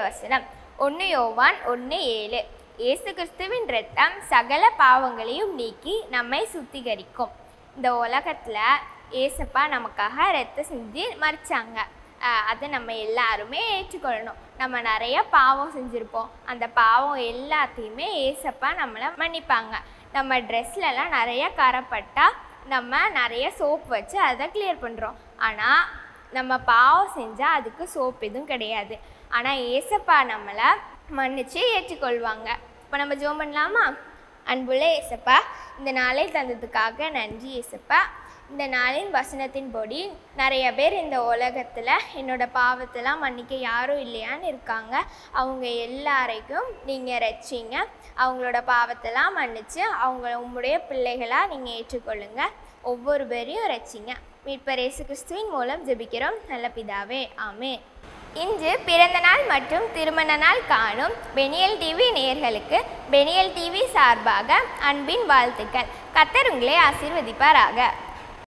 வசனம் ஒன்று யோவான் ஒன்று ஏழு இயேசு கிறிஸ்துவின் இரத்தம் சகல பாவங்களையும் நீக்கி நம்மை சுத்திகரிக்கும் இந்த உலகத்தில் ஏசப்பா நமக்காக ரத்தம் செஞ்சு மறிச்சாங்க ஆஹ் அதை நம்ம எல்லாருமே ஏற்றுக்கொள்ளணும் நம்ம நிறைய பாவம் செஞ்சுருப்போம் அந்த பாவம் எல்லாத்தையுமே ஏசப்பா நம்மளை மன்னிப்பாங்க நம்ம ட்ரெஸ்லலாம் நிறைய கரைப்பட்டா நம்ம நிறைய சோப் வச்சு அதை கிளியர் பண்ணுறோம் ஆனால் நம்ம பாவம் செஞ்சால் அதுக்கு சோப் எதுவும் கிடையாது ஆனால் ஏசப்பா நம்மளை மன்னிச்சு ஏற்றுக்கொள்வாங்க இப்போ நம்ம ஜோம் பண்ணலாமா அன்புள்ள ஏசப்பா இந்த நாளை தந்ததுக்காக நன்றி ஏசப்பா இந்த நாளின் வசனத்தின்படி நிறைய பேர் இந்த உலகத்தில் என்னோட பாவத்தெல்லாம் மன்னிக்க யாரும் இல்லையான்னு இருக்காங்க அவங்க எல்லாரையும் நீங்கள் ரட்சிங்க அவங்களோட பாவத்தெல்லாம் மன்னிச்சு அவங்கள உங்களுடைய பிள்ளைகளாக நீங்கள் ஏற்றுக்கொள்ளுங்க ஒவ்வொரு பேரையும் ரட்சிங்க மீட்பர் இயேசு கிறிஸ்துவின் மூலம் ஜெபிக்கிறோம் நல்ல பிதாவே ஆமென் இன்று பிறந்த நாள் மற்றும் திருமண நாள் காணும் பெனியல் டிவி நேயர்களுக்கு பெனியல் டிவி சார்பாக அன்பின் வாழ்த்துக்கள் கத்தர் உங்களை ஆசீர்வதிப்பாராக